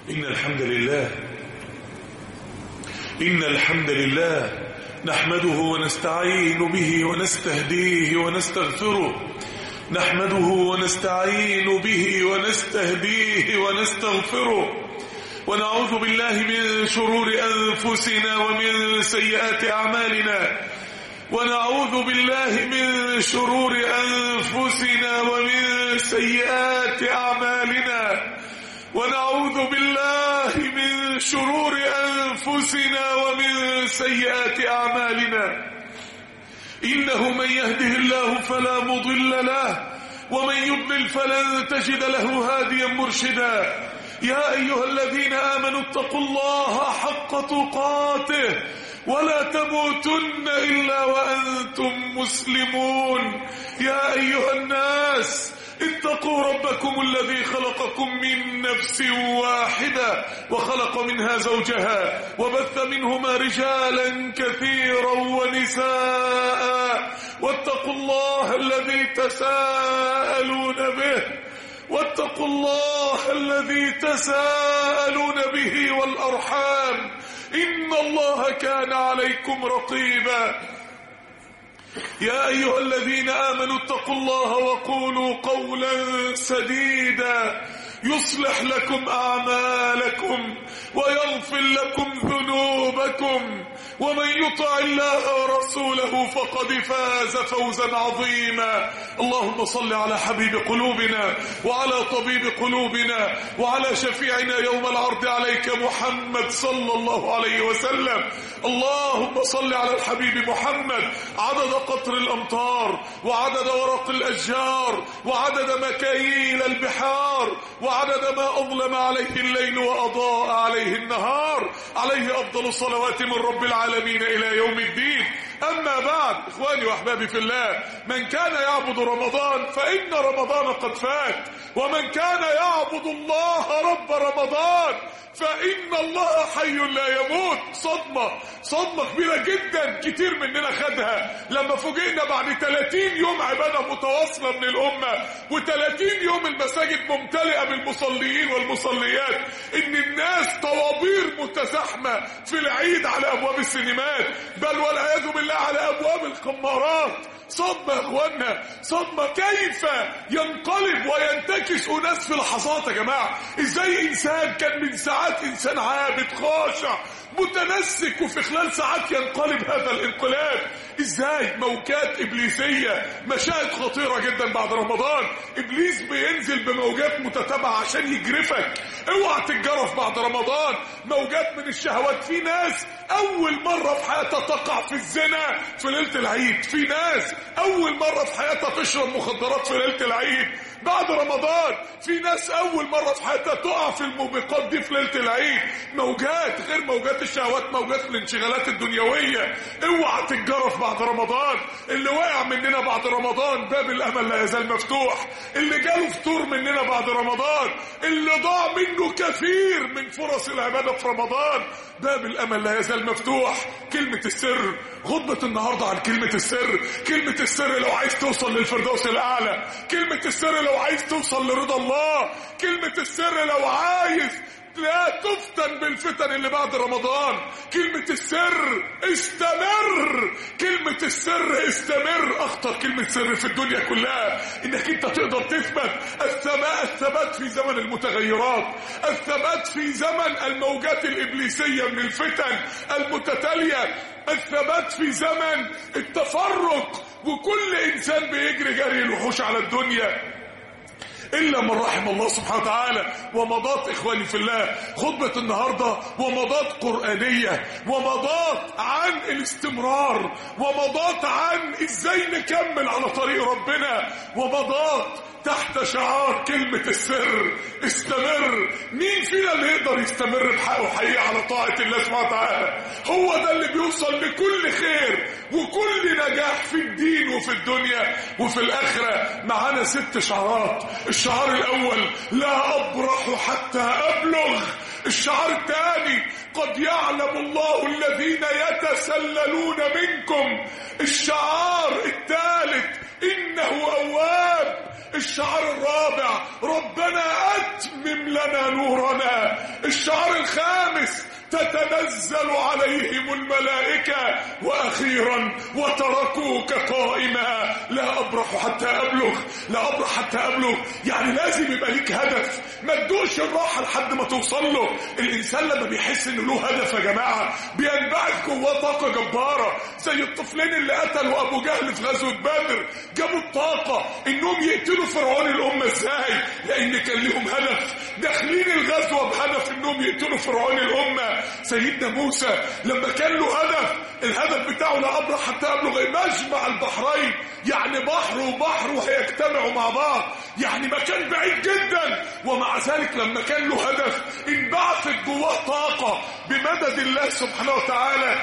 إن الحمد لله إن الحمد لله نحمده ونستعين به ونستهديه ونستغفره نحمده ونستعين به ونستهديه ونستغفره ونعوذ بالله من شرور أنفسنا ومن سيئات أعمالنا ونعوذ بالله من شرور أنفسنا ومن سيئات أعمالنا ونعوذ بالله من شرور أنفسنا ومن سيئات أعمالنا إنه من يهده الله فلا مضل له ومن يضلل فلن تجد له هاديا مرشدا يا أيها الذين آمنوا اتقوا الله حق تقاته ولا تموتن إلا وأنتم مسلمون يا أيها الناس اتقوا ربكم الذي خلقكم من نفس واحدة وخلق منها زوجها وبث منهما رجالا كثيرا ونساء واتقوا الله الذي تساءلون به واتقوا الله الذي تساءلون به والأرحام إن الله كان عليكم رقيبا يا أيها الذين آمنوا اتقوا الله وقولوا قولا سديدا يصلح لكم أعمالكم ويغفر لكم ذنوبكم ومن يطع الله ورسوله فقد فاز فوزا عظيما اللهم صل على حبيب قلوبنا وعلى طبيب قلوبنا وعلى شفيعنا يوم العرض عليك محمد صلى الله عليه وسلم اللهم صل على الحبيب محمد عدد قطر الأمطار وعدد ورق الأشجار وعدد مكاييل البحار وعدد ما أظلم عليه الليل وأضاء عليه النهار عليه أفضل الصلوات من رب العالمين إلى يوم الدين أما بعد إخواني وأحبابي في الله من كان يعبد رمضان فإن رمضان قد فات ومن كان يعبد الله رب رمضان فإن الله حي لا يموت صدمة صدمة كبيرة جدا كتير مننا خدها لما فوجئنا بعد 30 يوم عبادة متواصلة من الأمة و30 يوم المساجد ممتلئة بالمصليين والمصليات إن الناس طوابير متزاحمة في العيد على أبواب السينمات بل والعياذ بالله على أبواب الخمارات صدمة يا اخوانا صدمة كيف ينقلب وينتكس أناس في لحظات يا جماعة ازاي إنسان كان من ساعات إنسان عابد خاشع متنسك وفي خلال ساعات ينقلب هذا الانقلاب ازاي موجات ابليسية مشاهد خطيرة جدا بعد رمضان ابليس بينزل بموجات متتابعة عشان يجرفك اوعى تتجرف بعد رمضان موجات من الشهوات في ناس اول مرة في حياتها تقع في الزنا في ليلة العيد في ناس اول مرة في حياتها تشرب مخدرات في ليلة العيد بعد رمضان في ناس اول مرة في حياتها تقع في الموبقات دي في ليلة العيد موجات غير موجات الشهوات موجات الانشغالات الدنيوية اوعى تتجرف بعد رمضان اللي وقع مننا بعد رمضان باب الامل لا يزال مفتوح اللي جاله فطور مننا بعد رمضان اللي ضاع منه كثير من فرص العبادة في رمضان باب الامل لا يزال مفتوح كلمة السر خطبة النهاردة عن كلمة السر كلمة السر لو عايز توصل للفردوس الاعلى كلمة السر لو عايز توصل لرضا الله كلمة السر لو عايز لا تفتن بالفتن اللي بعد رمضان كلمة السر استمر كلمة السر استمر اخطر كلمة سر في الدنيا كلها انك انت تقدر تثبت الثبات الثبات في زمن المتغيرات الثبات في زمن الموجات الابليسية من الفتن المتتالية الثبات في زمن التفرق وكل انسان بيجري جري الوحوش على الدنيا إلا من رحم الله سبحانه وتعالى ومضات إخواني في الله خطبة النهاردة ومضات قرآنية ومضات عن الاستمرار ومضات عن إزاي نكمل على طريق ربنا ومضات تحت شعار كلمة السر استمر مين فينا اللي يقدر يستمر بحقه وحقيقة على طاعة الله سبحانه وتعالى هو ده اللي بيوصل لكل خير وكل نجاح في الدين وفي الدنيا وفي الآخرة معانا ست شعارات الشعار الأول لا أبرح حتى أبلغ الشعار الثاني قد يعلم الله الذين يتسللون منكم الشعار الثالث إنه أواب الشعار الرابع ربنا أتمم لنا نورنا الشعار الخامس تتنزل عليهم الملائكة وأخيرا وتركوك قائما لا أبرح حتى أبلغ لا أبرح حتى أبلغ يعني لازم يبقى ليك هدف ما تدوش الراحة لحد ما توصل له الإنسان لما بيحس إنه له هدف يا جماعة بينبعث جواه طاقة جبارة زي الطفلين اللي قتلوا أبو جهل في غزوة بدر جابوا الطاقة إنهم يقتلوا فرعون الأمة إزاي لأن كان لهم هدف داخلين الغزوة بهدف إنهم يقتلوا فرعون الأمة سيدنا موسى لما كان له هدف الهدف بتاعه لا أبرح حتى أبلغ مجمع البحرين يعني بحر وبحر وهيجتمعوا مع بعض يعني مكان بعيد جدا ومع ذلك لما كان له هدف انبعثت جواه طاقة بمدد الله سبحانه وتعالى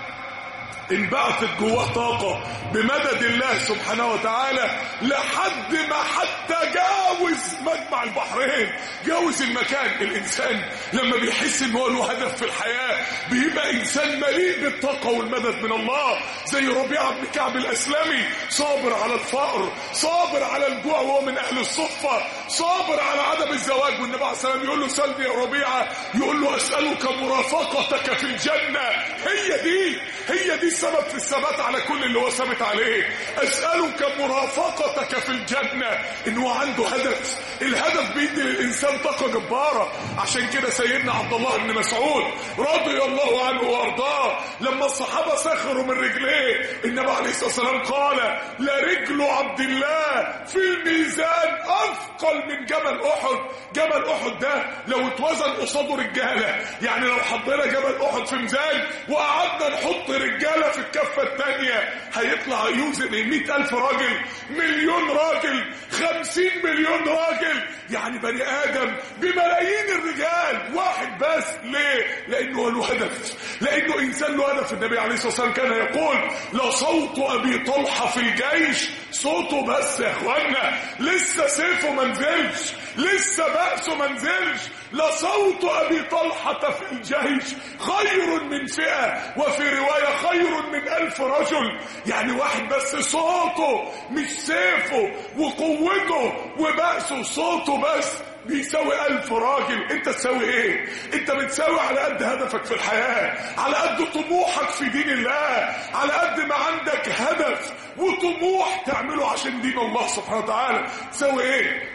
انبعثت جواه طاقة بمدد الله سبحانه وتعالى لحد ما حتى جاوز مجمع البحرين جاوز المكان الإنسان لما بيحس ان هو له هدف في الحياة بيبقى إنسان مليء بالطاقة والمدد من الله زي ربيعة بن كعب الأسلمي صابر على الفقر صابر على الجوع وهو من أهل الصفة صابر على عدم الزواج والنبي عليه السلام يقول له سلبي يا ربيعة يقول له أسألك مرافقتك في الجنة هي دي هي دي السبب في الثبات على كل اللي هو ثابت عليه أسألك مرافقتك في الجنة إن هو عنده هدف الهدف بيدي للإنسان طاقة جبارة عشان كده سيدنا عبد الله بن مسعود رضي الله عنه وارضاه لما الصحابة سخروا من رجليه النبي عليه الصلاة والسلام قال لرجل عبد الله في الميزان أثقل من جبل أحد جبل أحد ده لو اتوزن قصاده رجالة يعني لو حطينا جبل أحد في ميزان وقعدنا نحط رجالة في الكفة الثانية هيطلع يوزن مئة ألف راجل مليون راجل خمسين مليون راجل يعني بني آدم بملايين الرجال واحد بس ليه؟ لأنه له هدف لأنه إنسان له هدف النبي عليه الصلاة والسلام كان يقول لصوت أبي طلحة في الجيش صوته بس يا اخوانا لسه سيفه ما نزلش لسه بأسه ما نزلش لصوت أبي طلحة في الجيش خير من فئة وفي رواية خير من ألف رجل يعني واحد بس صوته مش سيفه وقوته وبأسه صوته بس بيساوي ألف راجل انت تساوي ايه انت بتساوي على قد هدفك في الحياة على قد طموحك في دين الله على قد ما عندك هدف وطموح تعمله عشان دين الله سبحانه وتعالى تساوي ايه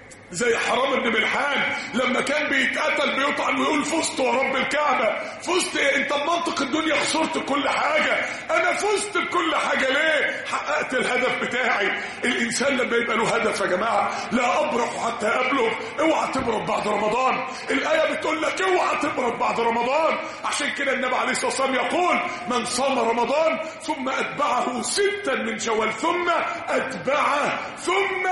زي حرام بن ملحان لما كان بيتقتل بيطعن ويقول فزت ورب الكعبة فزت ايه انت بمنطق الدنيا خسرت كل حاجة انا فزت بكل حاجة ليه حققت الهدف بتاعي الانسان لما يبقى له هدف يا جماعة لا ابرح حتى ابلغ اوعى تبرد بعد رمضان الاية بتقول لك اوعى تبرد بعد رمضان عشان كده النبي عليه الصلاة والسلام يقول من صام رمضان ثم اتبعه ستا من شوال ثم اتبعه ثم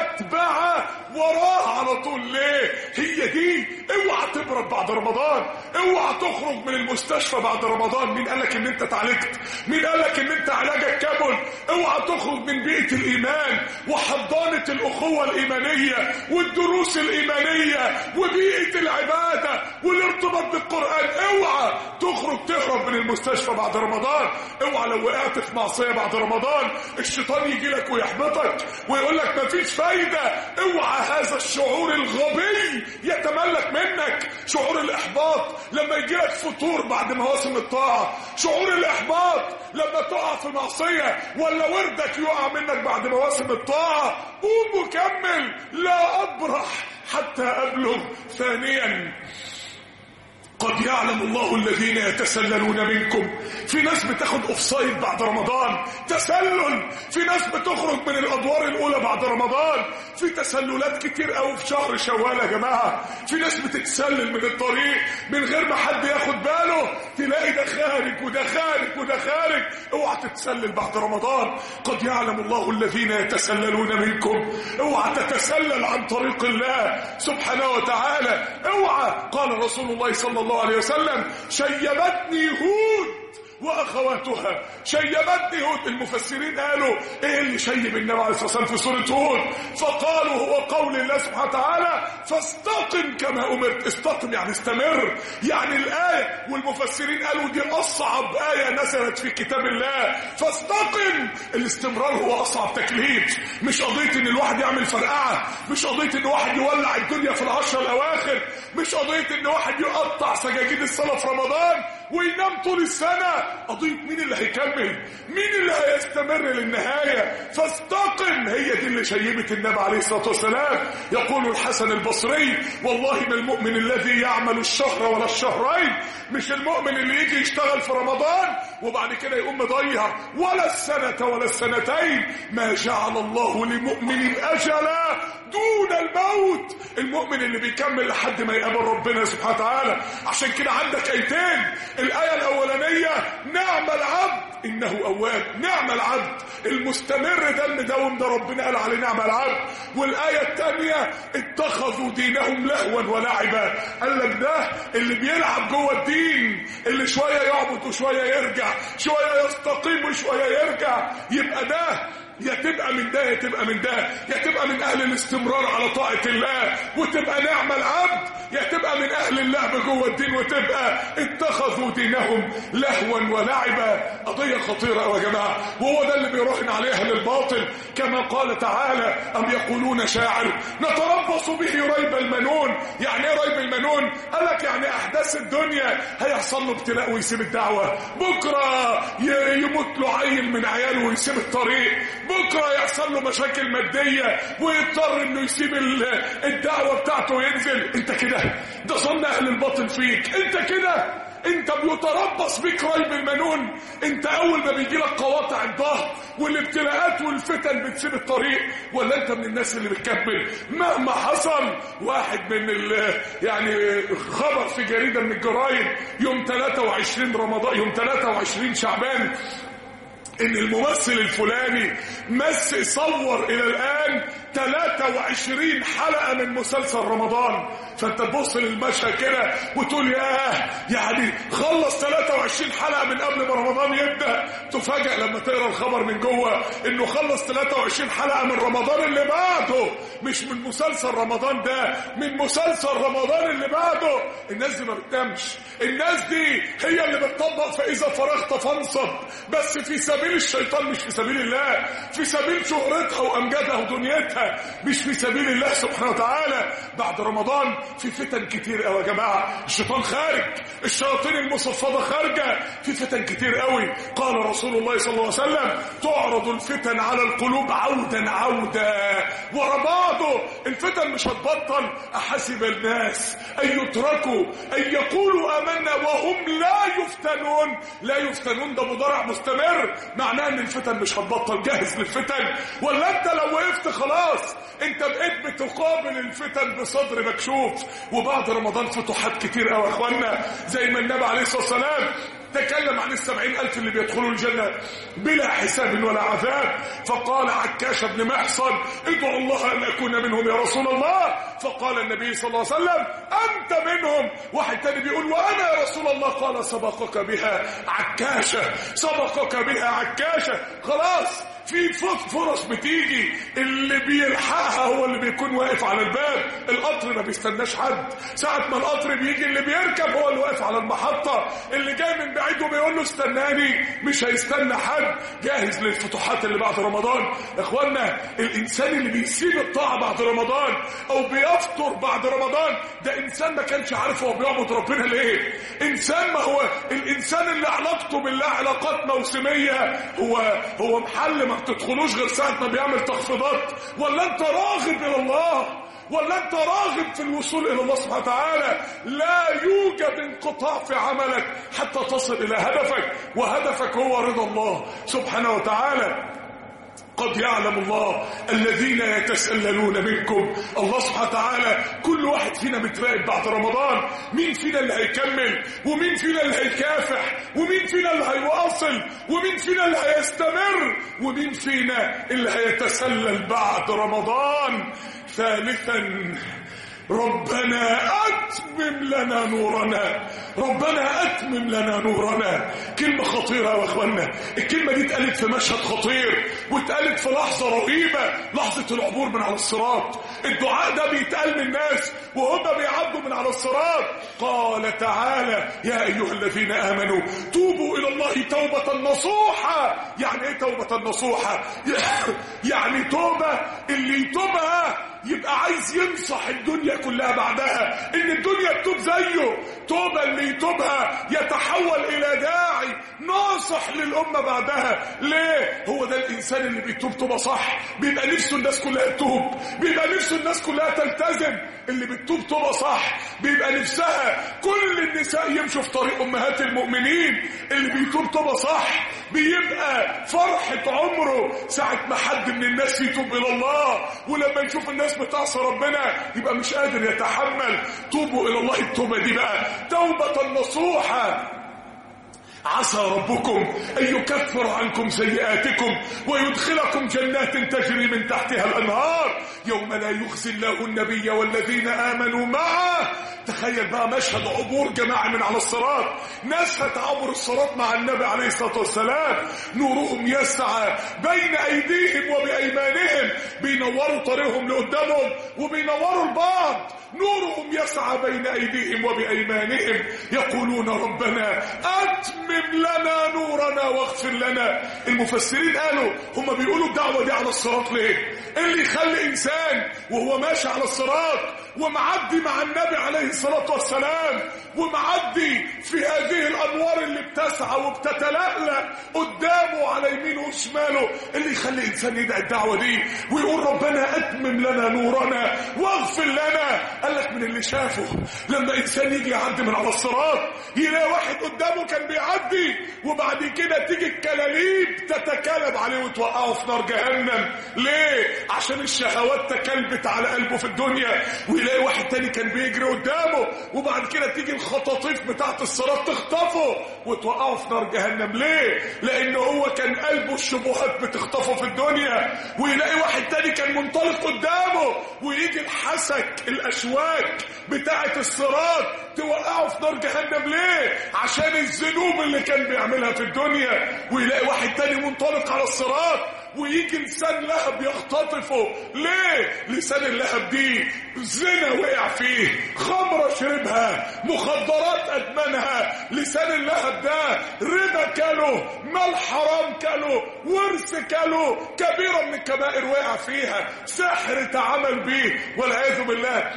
اتبعه وراه على طول ليه هي دي اوعى تبرد بعد رمضان اوعى تخرج من المستشفى بعد رمضان مين قالك ان انت اتعالجت مين قالك ان انت علاجك كامل اوعى تخرج من بيئة الايمان وحضانة الاخوة الايمانية والدروس الايمانية وبيئة العبادة والارتباط بالقرآن اوعى تخرج تهرب من المستشفى بعد رمضان اوعى لو وقعت في معصية بعد رمضان الشيطان يجي لك ويحبطك ويقول لك مفيش فايدة اوعى هذا الشعور الغبي يتملك منك شعور الاحباط لما يجي لك فتور بعد مواسم الطاعه شعور الاحباط لما تقع في معصيه ولا وردك يقع منك بعد مواسم الطاعه قوم وكمل لا ابرح حتى ابلغ ثانيا قد يعلم الله الذين يتسللون منكم في ناس بتاخد اوفسايد بعد رمضان تسلل في ناس بتخرج من الادوار الاولى بعد رمضان في تسللات كتير قوي في شهر شوال يا جماعه في ناس بتتسلل من الطريق من غير ما حد ياخد باله تلاقي ده خارج وده خارج وده خارج اوعى تتسلل بعد رمضان قد يعلم الله الذين يتسللون منكم اوعى تتسلل عن طريق الله سبحانه وتعالى اوعى قال رسول الله صلى الله عليه وسلم شيبتني هود واخواتها شيبتني هود المفسرين قالوا ايه اللي شيب النبي عليه الصلاه والسلام في سوره هود فقالوا هو قول الله سبحانه وتعالى فاستقم كما امرت استقم يعني استمر يعني الايه المفسرين قالوا دي اصعب ايه نزلت في كتاب الله فاستقم الاستمرار هو اصعب تكليف مش قضيه ان الواحد يعمل فرقعه مش قضيه ان واحد يولع الدنيا في العشر الاواخر مش قضيه ان واحد يقطع سجاجيد الصلاه في رمضان وينام طول السنه قضيه مين اللي هيكمل مين اللي هيستمر للنهايه فاستقم هي دي اللي شيبت النبي عليه الصلاه والسلام يقول الحسن البصري والله ما المؤمن الذي يعمل الشهر ولا الشهرين مش المؤمن اللي يجي يشتغل في رمضان وبعد كده يقوم مضيع ولا السنة ولا السنتين ما جعل الله لمؤمن أجلا دون الموت المؤمن اللي بيكمل لحد ما يقابل ربنا سبحانه وتعالى عشان كده عندك ايتين الآية الأولانية نعم العبد إنه أواب نعم العبد المستمر ده المداوم ده ربنا قال عليه نعم العبد والآية الثانية اتخذوا دينهم لهوا ولعبا قال لك ده اللي بيلعب جوه الدين اللي شوية يعبد وشوية يرجع شوية يستقيم وشوية يرجع يبقى ده يا تبقى من ده يا تبقى من ده يا تبقى من اهل الاستمرار على طاعة الله وتبقى نعم العبد يا تبقى من اهل اللعب جوه الدين وتبقى اتخذوا دينهم لهوا ولعبا قضية خطيرة قوي يا جماعة وهو ده اللي بيراهن عليه اهل الباطل كما قال تعالى ام يقولون شاعر نتربص به ريب المنون يعني ايه ريب المنون قال لك يعني احداث الدنيا هيحصل له ابتلاء ويسيب الدعوة بكرة يموت له عيل من عياله ويسيب الطريق بكرة يحصل له مشاكل مادية ويضطر انه يسيب الدعوة بتاعته وينزل انت كده ده ظن اهل الباطل فيك انت كده انت بيتربص بيك ريب المنون انت اول ما بيجي لك قواطع الظهر والابتلاءات والفتن بتسيب الطريق ولا انت من الناس اللي بتكمل مهما حصل واحد من ال يعني خبر في جريده من الجرايد يوم 23 رمضان يوم 23 شعبان ان الممثل الفلاني مس صور الى الان 23 حلقة من مسلسل رمضان فانت تبص للمشهد كده وتقول ياه يعني خلص 23 حلقة من قبل ما رمضان يبدأ تفاجأ لما تقرا الخبر من جوه انه خلص 23 حلقة من رمضان اللي بعده مش من مسلسل رمضان ده من مسلسل رمضان اللي بعده الناس دي ما بتنامش الناس دي هي اللي بتطبق فإذا فرغت فانصب بس في سبيل الشيطان مش في سبيل الله في سبيل شهرتها وأمجادها ودنيتها مش في سبيل الله سبحانه وتعالى بعد رمضان في فتن كتير قوي يا جماعة الشيطان خارج الشياطين المصفدة خارجة في فتن كتير قوي قال رسول الله صلى الله عليه وسلم تعرض الفتن على القلوب عودا عودا ورا بعضه الفتن مش هتبطل أحسب الناس أن يتركوا أن يقولوا آمنا وهم لا يفتنون لا يفتنون ده مضارع مستمر معناه ان الفتن مش هتبطل جاهز للفتن ولا انت لو وقفت خلاص انت بقيت بتقابل الفتن بصدر مكشوف وبعد رمضان فتوحات كتير قوي يا اخوانا زي ما النبي عليه الصلاه والسلام تكلم عن السبعين ألف اللي بيدخلوا الجنة بلا حساب ولا عذاب فقال عكاش بن محصن ادعو الله أن أكون منهم يا رسول الله فقال النبي صلى الله عليه وسلم أنت منهم واحد تاني بيقول وأنا يا رسول الله قال سبقك بها عكاشة سبقك بها عكاشة خلاص في فرص بتيجي اللي بيلحقها هو اللي بيكون واقف على الباب القطر ما بيستناش حد ساعة ما القطر بيجي اللي بيركب هو اللي واقف على المحطة اللي جاي من بعيد وبيقول له استناني مش هيستنى حد جاهز للفتوحات اللي بعد رمضان يا اخوانا الانسان اللي بيسيب الطاعة بعد رمضان او بيفطر بعد رمضان ده انسان ما كانش عارف هو بيعبد ربنا ليه انسان ما هو الانسان اللي علاقته بالله علاقات موسمية هو هو محل ما بتدخلوش غير ساعة ما بيعمل تخفيضات ولا انت راغب الى الله ولا انت راغب في الوصول الى الله سبحانه وتعالى لا يوجد انقطاع في عملك حتى تصل الى هدفك وهدفك هو رضا الله سبحانه وتعالى قد يعلم الله الذين يتسللون منكم الله سبحانه وتعالى كل واحد فينا متراقب بعد رمضان مين فينا اللي هيكمل ومين فينا اللي هيكافح ومين فينا اللي هيواصل ومين فينا اللي هيستمر ومين فينا اللي هيتسلل بعد رمضان ثالثا ربنا أتمم لنا نورنا ربنا أتمم لنا نورنا كلمة خطيرة يا أخوانا الكلمة دي اتقالت في مشهد خطير واتقالت في لحظة رهيبة لحظة العبور من على الصراط الدعاء ده بيتقال من الناس وهم بيعدوا من على الصراط قال تعالى يا أيها الذين آمنوا توبوا إلى الله توبة نصوحة يعني إيه توبة نصوحة يعني توبة اللي يتوبها يبقى عايز ينصح الدنيا كلها بعدها ان الدنيا تتوب زيه توبة اللي يتوبها يتحول الى داعي ناصح للأمة بعدها ليه هو ده الإنسان اللي بيتوب توبة صح بيبقى نفسه الناس كلها تتوب بيبقى نفسه الناس كلها تلتزم اللي بتتوب توبة صح بيبقى نفسها كل النساء يمشوا في طريق أمهات المؤمنين اللي بيتوب توبة صح بيبقى فرحة عمره ساعة ما حد من الناس يتوب إلى الله ولما يشوف الناس بتعصى ربنا يبقى مش قادر يتحمل توبوا إلى الله التوبة دي بقى توبة نصوحة عسى ربكم أن يكفر عنكم سيئاتكم ويدخلكم جنات تجري من تحتها الأنهار يوم لا يخزي الله النبي والذين آمنوا معه تخيل بقى مشهد عبور جماعي من على الصراط ناس هتعبر الصراط مع النبي عليه الصلاة والسلام نورهم يسعى بين أيديهم وبأيمانهم بينوروا طريقهم لقدامهم وبينوروا البعض نورهم يسعى بين أيديهم وبأيمانهم يقولون ربنا أتمم لنا نورنا واغفر لنا المفسرين قالوا هم بيقولوا الدعوة دي على الصراط ليه اللي يخلي إنسان وهو ماشي على الصراط ومعدي مع النبي عليه الصلاة والسلام ومعدي في هذه الأنوار اللي بتسعى وبتتلألأ قدامه على يمينه وشماله اللي يخلي إنسان يدعي الدعوة دي ويقول ربنا أتمم لنا نورنا واغفر لنا قال لك من اللي شافه لما إنسان يجي يعدي من على الصراط يلاقي واحد قدامه كان بيعدي وبعد كده تيجي الكلاليب تتكالب عليه وتوقعه في نار جهنم ليه؟ عشان الشهوات تكلبت على قلبه في الدنيا ويلاقي واحد تاني كان بيجري قدامه وبعد كده تيجي الخطاطيف بتاعت الصراط تخطفه وتوقعه في نار جهنم ليه؟ لأن هو كان قلبه الشبهات بتخطفه في الدنيا ويلاقي واحد تاني كان منطلق قدامه ويجي الحسك الأشواك بتاعت الصراط توقعه في نار جهنم ليه؟ عشان الذنوب اللي كان بيعملها في الدنيا ويلاقي واحد تاني منطلق على الصراط ويجي لسان لهب يختطفه ليه لسان اللهب دي زنا وقع فيه خمرة شربها مخدرات أدمنها لسان اللهب ده ربا كله مال حرام كله ورث كله كبيرة من الكبائر وقع فيها سحر اتعمل بيه والعياذ بالله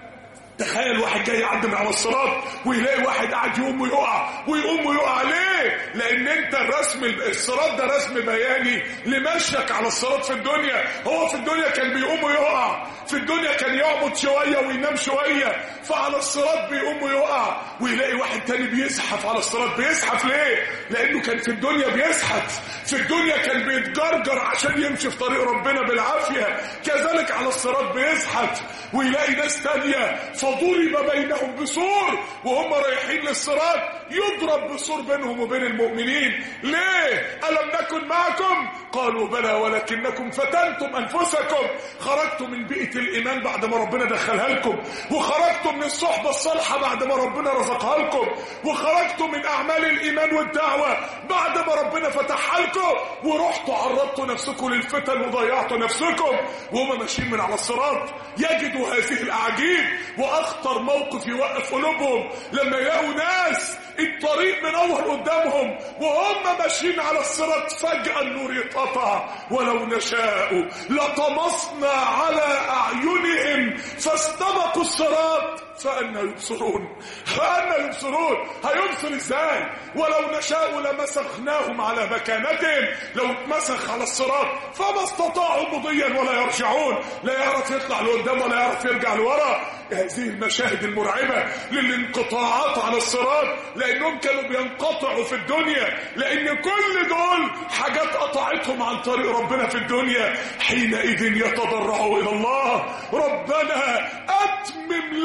تخيل واحد جاي يعدي من على الصراط ويلاقي واحد قاعد يقوم ويقع ويقوم ويقع ليه؟ لأن أنت الرسم الصراط ده رسم بياني لمشيك على الصراط في الدنيا، هو في الدنيا كان بيقوم ويقع، في الدنيا كان يعبد شوية وينام شوية، فعلى الصراط بيقوم ويقع، ويلاقي واحد تاني بيزحف على الصراط، بيزحف ليه؟ لأنه كان في الدنيا بيزحف، في الدنيا كان بيتجرجر عشان يمشي في طريق ربنا بالعافية، كذلك على الصراط بيزحف، ويلاقي ناس تانية فضرب بينهم بسور وهم رايحين للصراط يضرب بسور بينهم وبين المؤمنين ليه ألم نكن معكم قالوا بلى ولكنكم فتنتم أنفسكم خرجتم من بيئة الإيمان بعد ما ربنا دخلها لكم وخرجتم من الصحبة الصالحة بعد ما ربنا رزقها لكم وخرجتم من أعمال الإيمان والدعوة بعد ما ربنا فتحها لكم ورحتوا عرضتوا نفسكم للفتن وضيعتوا نفسكم وهم ماشيين من على الصراط يجدوا هذه الأعاجيب واخطر موقف يوقف قلوبهم لما يلاقوا ناس الطريق منور قدامهم وهم ماشيين على الصراط فجأة النور يتقطع ولو نشاء لطمسنا على أعينهم فاستبقوا الصراط فأنا يبصرون فأنا يبصرون هيبصر ازاي ولو نشاء لمسخناهم على مكانتهم لو اتمسخ على الصراط فما استطاعوا مضيا ولا يرجعون لا يعرف يطلع لقدام ولا يعرف يرجع لورا هذه المشاهد المرعبة للانقطاعات على الصراط لأنهم كانوا بينقطعوا في الدنيا لأن كل دول حاجات قطعتهم عن طريق ربنا في الدنيا حينئذ يتضرعوا إلى الله ربنا أتمم لنا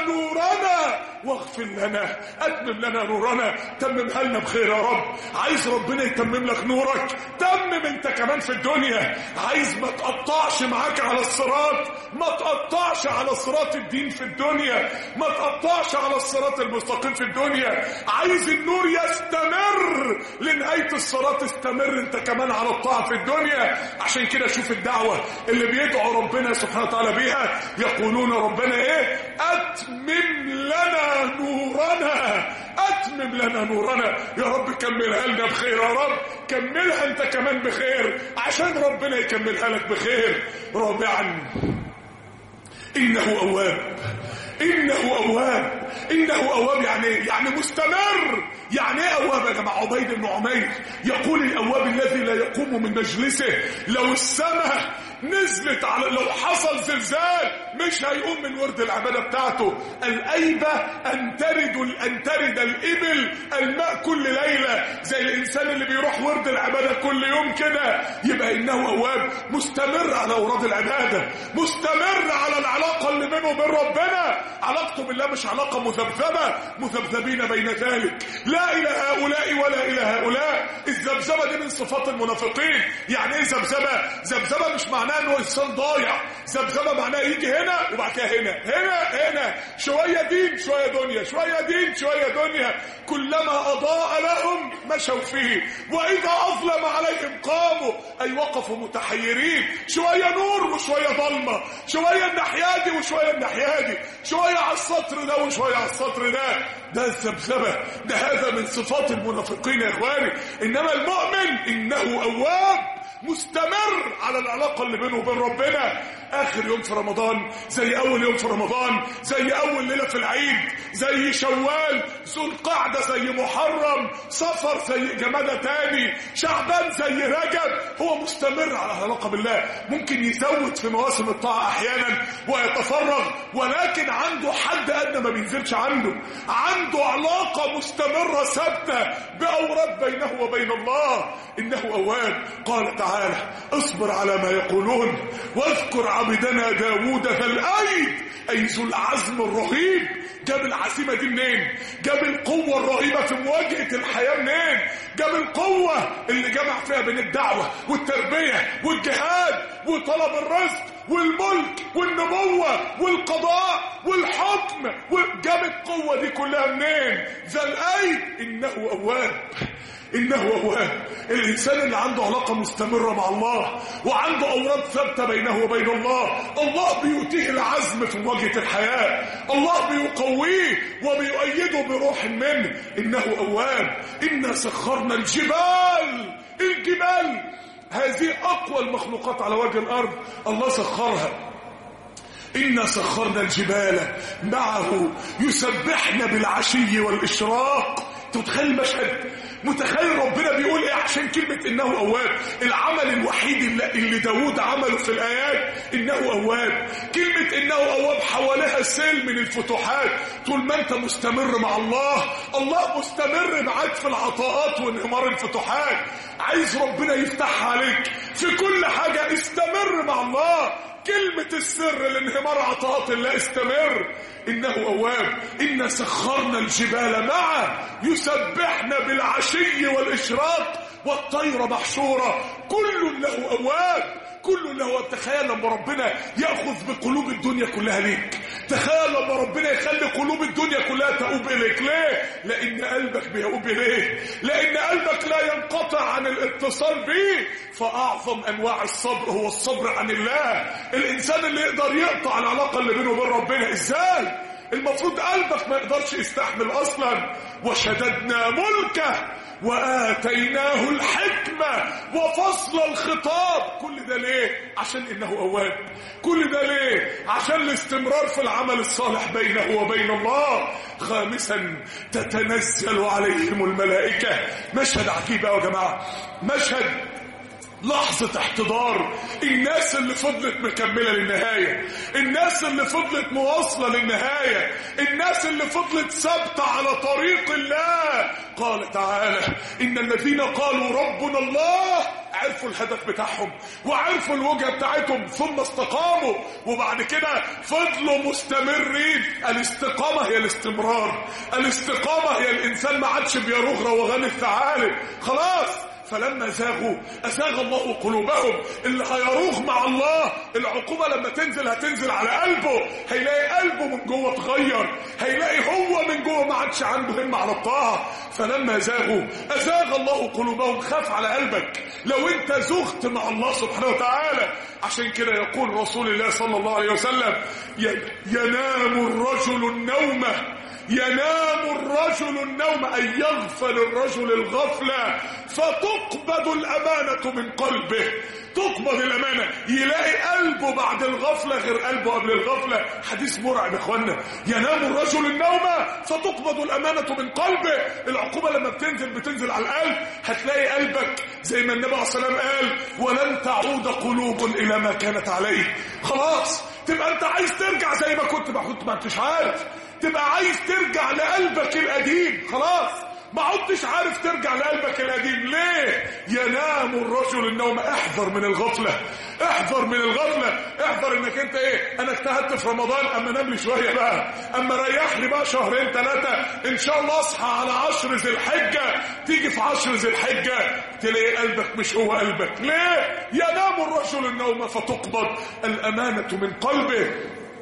نورنا واغفر لنا اتمم لنا نورنا تممها لنا بخير يا رب عايز ربنا يتمم لك نورك تمم انت كمان في الدنيا عايز ما تقطعش معاك على الصراط ما تقطعش على صراط الدين في الدنيا ما تقطعش على الصراط المستقيم في الدنيا عايز النور يستمر لنهاية الصراط استمر انت كمان على الطاعة في الدنيا عشان كده شوف الدعوة اللي بيدعو ربنا سبحانه وتعالى بيها يقولون ربنا ايه اتمم لنا نورنا اتمم لنا نورنا يا رب كملها لنا بخير يا رب كملها انت كمان بخير عشان ربنا يكملها لك بخير رابعا انه اواب انه اواب انه اواب يعني يعني مستمر يعني ايه اواب يا جماعه عبيد بن عمير يقول الاواب الذي لا يقوم من مجلسه لو السماء نزلت على لو حصل زلزال مش هيقوم من ورد العباده بتاعته الايبه ان ترد ان ترد الابل الماء كل ليله زي الانسان اللي بيروح ورد العباده كل يوم كده يبقى انه اواب مستمر على اوراد العباده مستمر على العلاقه اللي بينه وبين ربنا علاقته بالله مش علاقه مذبذبه مذبذبين بين ذلك لا الى هؤلاء ولا الى هؤلاء الذبذبه دي من صفات المنافقين يعني ايه ذبذبه ذبذبه مش معناه انه انسان ضايع ذبذبه معناه يجي هنا وبعد كده هنا هنا هنا شويه دين شويه دنيا شويه دين شويه دنيا كلما اضاء لهم مشوا فيه واذا اظلم عليهم قاموا اي وقفوا متحيرين شويه نور وشويه ظلمه شويه الناحيه دي وشويه الناحيه دي شويه على السطر ده وشويه على السطر ده ده الذبذبه ده هذا من صفات المنافقين يا اخواني انما المؤمن انه اواب مستمر على العلاقة اللي بينه وبين ربنا آخر يوم في رمضان زي أول يوم في رمضان زي أول ليلة في العيد زي شوال ذو القعدة زي محرم صفر زي جمادة تاني شعبان زي رجب هو مستمر على العلاقة بالله ممكن يزود في مواسم الطاعة أحيانا ويتفرغ ولكن عنده حد أدنى ما بينزلش عنده عنده علاقة مستمرة ثابتة بأوراد بينه وبين الله إنه أواب قال تعالى تعالى اصبر على ما يقولون واذكر عبدنا داوود ذا الايد اي ذو العزم الرهيب جاب العزيمة دي منين جاب القوة الرهيبة في مواجهة الحياة منين جاب القوة اللي جمع فيها بين الدعوة والتربية والجهاد وطلب الرزق والملك والنبوة والقضاء والحكم وجاب القوة دي كلها منين ذا الايد انه اواب انه اواب الانسان اللي عنده علاقه مستمره مع الله وعنده اوراد ثابته بينه وبين الله الله بيؤتيه العزم في مواجهه الحياه الله بيقويه وبيؤيده بروح منه انه اواب انا سخرنا الجبال الجبال هذه اقوى المخلوقات على وجه الارض الله سخرها إنا سخرنا الجبال معه يسبحن بالعشي والإشراق تتخيل المشهد متخيل ربنا بيقول ايه عشان كلمة انه اواب العمل الوحيد اللي, اللي داود عمله في الايات انه اواب كلمة انه اواب حواليها سيل من الفتوحات طول ما انت مستمر مع الله الله مستمر معاك في العطاءات وانهمار الفتوحات عايز ربنا يفتحها عليك في كل حاجة استمر مع الله كلمة السر لانهمار عطاءات الله استمر إنه أواب إنا سخرنا الجبال معه يسبحن بالعشي والإشراق والطير محشورة كل له أواب كل له تخيل لما ربنا يأخذ بقلوب الدنيا كلها ليك تخيل لما ربنا يخلي قلوب الدنيا كلها تؤوب إليك ليه لأن قلبك بيؤوب إليه لأن قلبك لا ينقطع عن الاتصال به فأعظم أنواع الصبر هو الصبر عن الله الإنسان اللي يقدر يقطع العلاقة اللي بينه وبين ربنا إزاي المفروض قلبك ما يقدرش يستحمل اصلا وشددنا ملكه واتيناه الحكمه وفصل الخطاب كل ده ليه عشان انه اواب كل ده ليه عشان الاستمرار في العمل الصالح بينه وبين الله خامسا تتنزل عليهم الملائكه مشهد عجيب يا جماعه مشهد لحظة احتضار الناس اللي فضلت مكملة للنهاية الناس اللي فضلت مواصلة للنهاية الناس اللي فضلت ثابتة على طريق الله قال تعالى إن الذين قالوا ربنا الله عرفوا الهدف بتاعهم وعرفوا الوجهة بتاعتهم ثم استقاموا وبعد كده فضلوا مستمرين الاستقامة هي الاستمرار الاستقامة هي الإنسان ما عادش بيروغ روغان الثعالب خلاص فلما زاغوا أزاغ الله قلوبهم اللي هيروغ مع الله العقوبة لما تنزل هتنزل على قلبه هيلاقي قلبه من جوه اتغير هيلاقي هو من جوه ما عادش عنده همة على الطاعة فلما زاغوا أزاغ الله قلوبهم خاف على قلبك لو انت زغت مع الله سبحانه وتعالى عشان كده يقول رسول الله صلى الله عليه وسلم ينام الرجل النوم ينام الرجل النوم أي يغفل الرجل الغفلة فتقبض الأمانة من قلبه تقبض الأمانة يلاقي قلبه بعد الغفلة غير قلبه قبل الغفلة حديث مرعب يا اخوانا ينام الرجل النوم فتقبض الأمانة من قلبه العقوبة لما بتنزل بتنزل على القلب هتلاقي قلبك زي ما النبي عليه الصلاة والسلام قال ولن تعود قلوب إلى ما كانت عليه خلاص تبقى انت عايز ترجع زي ما كنت ما كنت ما انتش عارف تبقى عايز ترجع لقلبك القديم خلاص ما عدتش عارف ترجع لقلبك القديم ليه ينام الرجل النوم احذر من الغفلة احذر من الغفلة احذر انك انت ايه انا اجتهدت في رمضان اما نام لي شوية بقى اما ريح لي بقى شهرين ثلاثة ان شاء الله اصحى على عشر ذي الحجة تيجي في عشر ذي الحجة تلاقي قلبك مش هو قلبك ليه ينام الرجل النوم فتقبض الامانة من قلبه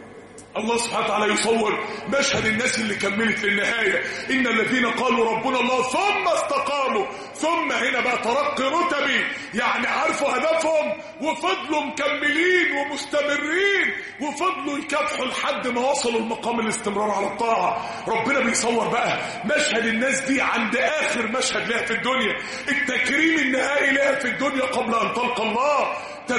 الله سبحانه وتعالى يصور مشهد الناس اللي كملت للنهاية إن الذين قالوا ربنا الله ثم استقاموا ثم هنا بقى ترقي رتبي يعني عرفوا هدفهم وفضلوا مكملين ومستمرين وفضلوا يكافحوا لحد ما وصلوا لمقام الاستمرار على الطاعة ربنا بيصور بقى مشهد الناس دي عند آخر مشهد لها في الدنيا التكريم النهائي لها في الدنيا قبل أن تلقى الله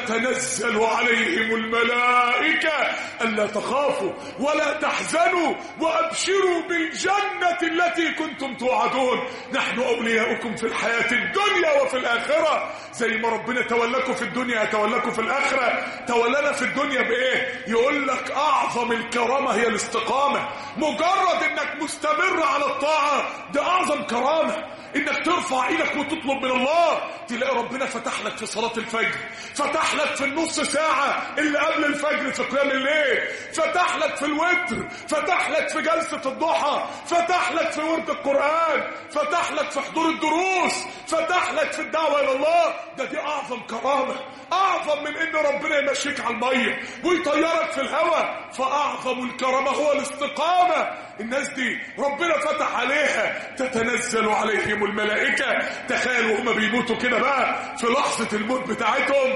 تتنزل عليهم الملائكة ألا تخافوا ولا تحزنوا وأبشروا بالجنة التي كنتم توعدون نحن أولياؤكم في الحياة الدنيا وفي الآخرة زي ما ربنا تولكوا في الدنيا يتولكوا في الآخرة تولنا في الدنيا بإيه يقول لك أعظم الكرامة هي الاستقامة مجرد إنك مستمر على الطاعة ده أعظم كرامة انك ترفع ايدك وتطلب من الله تلاقي ربنا فتح لك في صلاة الفجر فتح لك في النص ساعة اللي قبل الفجر في قيام الليل فتح لك في الوتر فتح لك في جلسة الضحى فتح لك في ورد القرآن فتح لك في حضور الدروس فتح لك في الدعوة الى الله ده دي اعظم كرامة اعظم من ان ربنا يمشيك على المية ويطيرك في الهواء فاعظم الكرامة هو الاستقامة الناس دي ربنا فتح عليها تتنزل عليهم الملائكة تخيلوا هما بيموتوا كده بقى في لحظة الموت بتاعتهم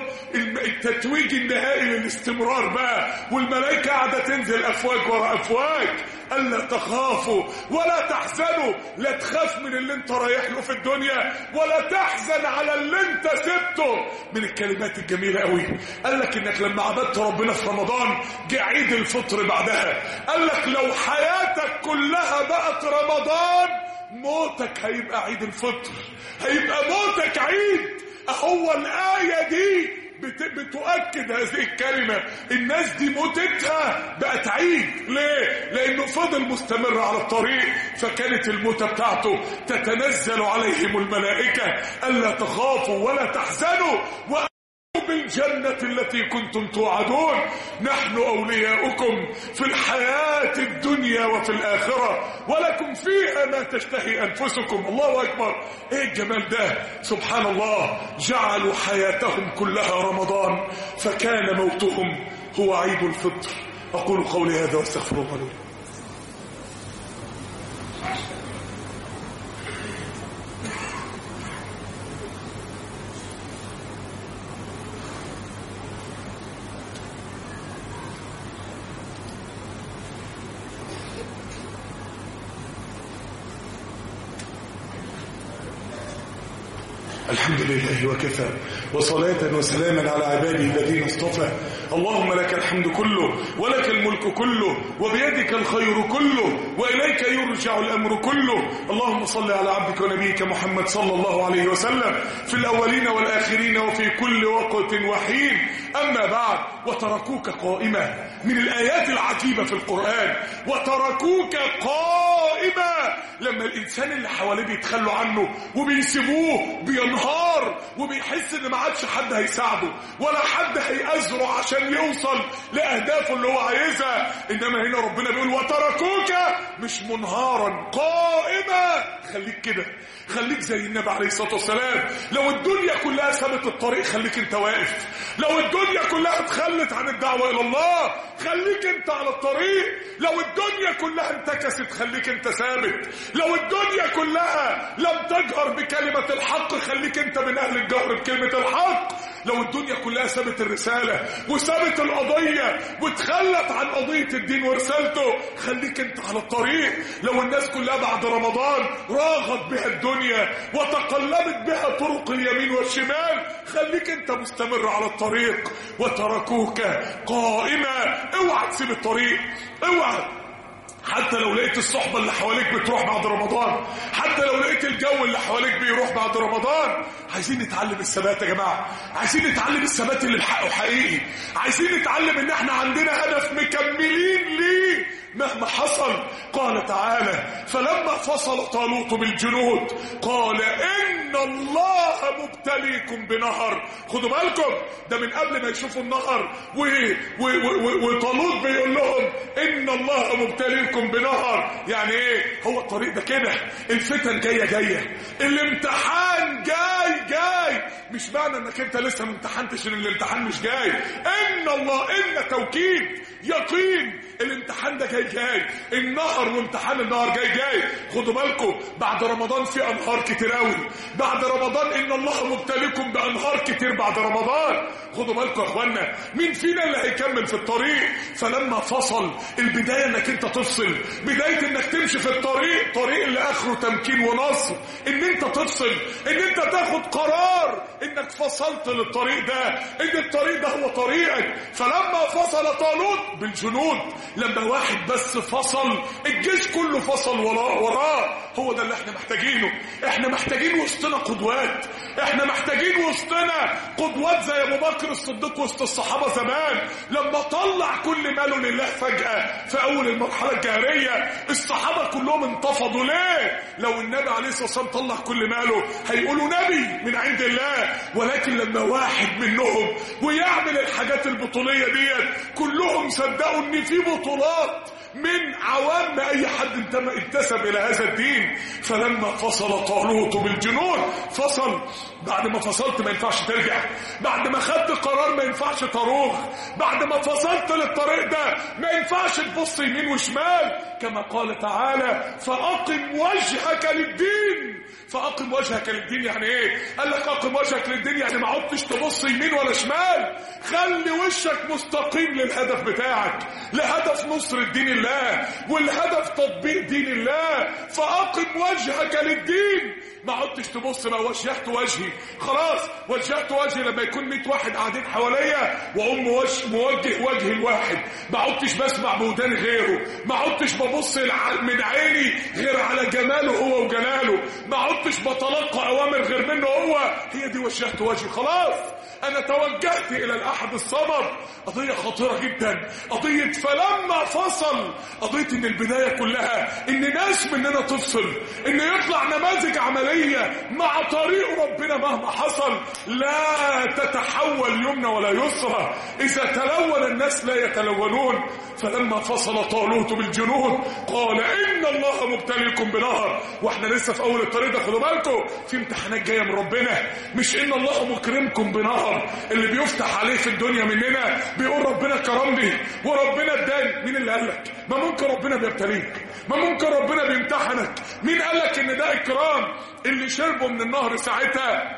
التتويج النهائي للاستمرار بقى والملائكة قاعدة تنزل أفواج ورا أفواج ألا تخافوا ولا تحزنوا لا تخاف من اللي انت رايح له في الدنيا ولا تحزن على اللي انت سبته من الكلمات الجميلة قوي قال لك انك لما عبدت ربنا في رمضان جه عيد الفطر بعدها قال لك لو حياتك كلها بقت رمضان موتك هيبقى عيد الفطر هيبقى موتك عيد هو الآية دي بتؤكد هذه الكلمة الناس دي موتتها بقت عيد ليه؟ لأنه فضل مستمر على الطريق فكانت الموتة بتاعته تتنزل عليهم الملائكة ألا تخافوا ولا تحزنوا بالجنة التي كنتم توعدون نحن أولياؤكم في الحياة الدنيا وفي الآخرة ولكم فيها ما تشتهي أنفسكم الله أكبر إيه الجمال ده سبحان الله جعلوا حياتهم كلها رمضان فكان موتهم هو عيد الفطر أقول قولي هذا واستغفر الله لي الحمد لله وكفى وصلاة وسلاما على عباده الذين اصطفى اللهم لك الحمد كله ولك الملك كله وبيدك الخير كله وإليك يرجع الأمر كله اللهم صل على عبدك ونبيك محمد صلى الله عليه وسلم في الأولين والآخرين وفي كل وقت وحين أما بعد وتركوك قائمة من الآيات العجيبة في القرآن وتركوك قائمة لما الانسان اللي حواليه بيتخلوا عنه وبيسيبوه بينهار وبيحس ان ما عادش حد هيساعده ولا حد هيأزره عشان يوصل لاهدافه اللي هو عايزها انما هنا ربنا بيقول وتركوك مش منهارا قائما خليك كده خليك زي النبي عليه الصلاه والسلام لو الدنيا كلها سابت الطريق خليك انت واقف لو الدنيا كلها اتخلت عن الدعوه الى الله خليك انت على الطريق لو الدنيا كلها انتكست خليك انت ثابت لو الدنيا كلها لم تجهر بكلمه الحق خليك انت من اهل الجهر بكلمه الحق لو الدنيا كلها سابت الرسالة وسابت القضية وتخلت عن قضية الدين ورسالته خليك انت على الطريق لو الناس كلها بعد رمضان راغت بها الدنيا وتقلبت بها طرق اليمين والشمال خليك انت مستمر على الطريق وتركوك قائمة اوعى تسيب الطريق اوعى حتى لو لقيت الصحبة اللي حواليك بتروح بعد رمضان حتى لو لقيت الجو اللي حواليك بيروح بعد رمضان عايزين نتعلم الثبات يا جماعة عايزين نتعلم الثبات اللي بحقه حقيقي عايزين نتعلم ان احنا عندنا هدف مكملين ليه مهما حصل قال تعالى فلما فصل طالوت بالجنود قال ان الله مبتليكم بنهر خدوا بالكم ده من قبل ما يشوفوا النهر وطالوت بيقول لهم ان الله مبتليكم بنهر يعني ايه هو الطريق ده كده الفتن جايه جايه الامتحان جاي جاي مش معنى انك انت لسه ما امتحنتش ان الامتحان مش جاي ان الله ان توكيد يقين الامتحان ده جاي جاي النهر وامتحان النهر جاي جاي خدوا بالكم بعد رمضان في انهار كتير قوي بعد رمضان ان الله مبتليكم بانهار كتير بعد رمضان خدوا بالكم يا اخوانا مين فينا اللي هيكمل في الطريق فلما فصل البدايه انك انت تفصل بدايه انك تمشي في الطريق طريق اللي اخره تمكين ونصر ان انت تفصل ان انت تاخد قرار انك فصلت للطريق ده ان الطريق ده هو طريقك فلما فصل طالوت بالجنود لما واحد بس فصل الجيش كله فصل وراه وراه هو ده اللي احنا محتاجينه احنا محتاجين وسطنا قدوات احنا محتاجين وسطنا قدوات زي ابو بكر الصديق وسط الصحابه زمان لما طلع كل ماله لله فجاه في اول المرحله الجاهليه الصحابه كلهم انتفضوا ليه لو النبي عليه الصلاه والسلام طلع كل ماله هيقولوا نبي من عند الله ولكن لما واحد منهم ويعمل الحاجات البطوليه ديت كلهم صدقوا ان في بطولات من عوام اي حد انتسب الى هذا الدين فلما فصل طالوت بالجنود فصل بعد ما فصلت ما ينفعش ترجع بعد ما خدت قرار ما ينفعش تروح بعد ما فصلت للطريق ده ما ينفعش تبص يمين وشمال كما قال تعالى فأقم وجهك للدين فأقم وجهك للدين يعني ايه قال لك أقم وجهك للدين يعني ما عدتش تبص يمين ولا شمال خلي وشك مستقيم للهدف بتاعك لهدف نصر الدين الله والهدف تطبيق دين الله فأقم وجهك للدين ما عدتش تبص ما وجهت وجهي خلاص وجهت وجهي لما يكون 100 واحد قاعدين حواليا واقوم موجه وجهي الواحد ما عدتش بسمع بودان غيره ما عدتش ببص من عيني غير على جماله هو وجلاله ما عدتش بتلقى اوامر غير منه هو هي دي وجهت وجهي خلاص انا توجهت الى الاحد الصمد قضية خطيرة جدا قضية فلما فصل قضية ان البداية كلها ان ناس مننا تفصل ان يطلع نماذج عملية مع طريق ربنا مهما حصل لا تتحول يمنى ولا يسرى اذا تلون الناس لا يتلونون فلما فصل طالوت بالجنود قال ان الله مبتليكم بنهر واحنا لسه في اول الطريق ده خدوا بالكم في امتحانات جايه من ربنا مش ان الله مكرمكم بنهر اللي بيفتح عليه في الدنيا مننا بيقول ربنا كرمني وربنا اداني مين اللي قال لك ما ممكن ربنا بيبتليك ما ممكن ربنا بيمتحنك مين قال لك ان ده اكرام اللي شربوا من النهر ساعتها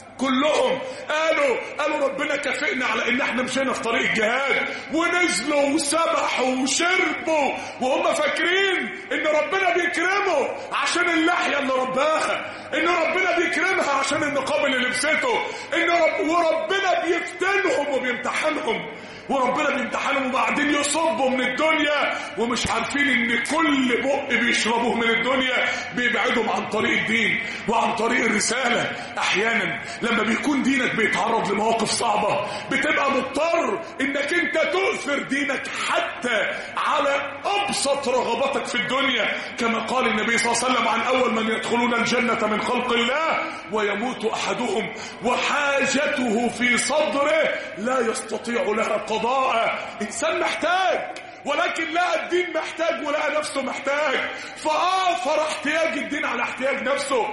كلهم قالوا قالوا ربنا كافئنا على ان احنا مشينا في طريق الجهاد ونزلوا وسبحوا وشربوا وهم فاكرين ان ربنا بيكرمه عشان اللحيه اللي رباها ان ربنا بيكرمها عشان النقاب اللي لبسته ان رب وربنا بيفتنهم وبيمتحنهم وربنا بيمتحنهم وبعدين يصبوا من الدنيا ومش عارفين ان كل بق بيشربوه من الدنيا بيبعدهم عن طريق الدين وعن طريق الرسالة احيانا لما بيكون دينك بيتعرض لمواقف صعبة بتبقى مضطر انك انت تؤثر دينك حتى على ابسط رغباتك في الدنيا كما قال النبي صلى الله عليه وسلم عن اول من يدخلون الجنة من خلق الله ويموت احدهم وحاجته في صدره لا يستطيع لها قضاء انسان محتاج ولكن لقى الدين محتاج ولقى نفسه محتاج فآثر احتياج الدين على احتياج نفسه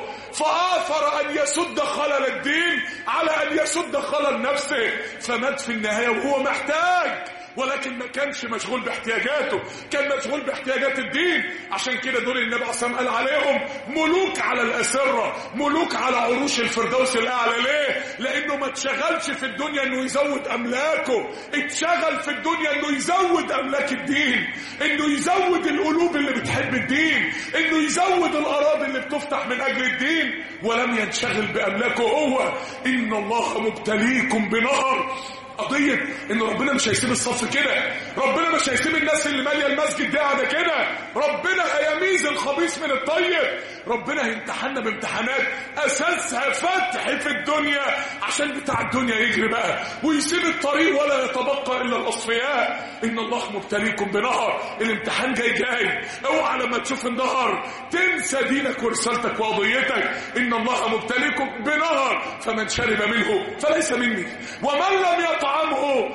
فآثر أن يسد خلل الدين على أن يسد خلل نفسه فمات في النهاية وهو محتاج ولكن ما كانش مشغول باحتياجاته كان مشغول باحتياجات الدين عشان كده دول النبي عليه الصلاه قال عليهم ملوك على الاسره ملوك على عروش الفردوس الاعلى ليه لانه ما اتشغلش في الدنيا انه يزود املاكه اتشغل في الدنيا انه يزود املاك الدين انه يزود القلوب اللي بتحب الدين انه يزود الاراضي اللي بتفتح من اجل الدين ولم ينشغل باملاكه هو ان الله مبتليكم بنهر قضية ان ربنا مش هيسيب الصف كده ربنا مش هيسيب الناس اللي مالية المسجد دي قاعدة كده ربنا هيميز الخبيث من الطيب ربنا هيمتحنا بامتحانات اساسها فتح في الدنيا عشان بتاع الدنيا يجري بقى ويسيب الطريق ولا يتبقى الا الاصفياء ان الله مبتليكم بنهر الامتحان جاي جاي اوعى لما تشوف النهر تنسى دينك ورسالتك وقضيتك ان الله مبتليكم بنهر فمن شرب منه فليس مني ومن لم يطعمه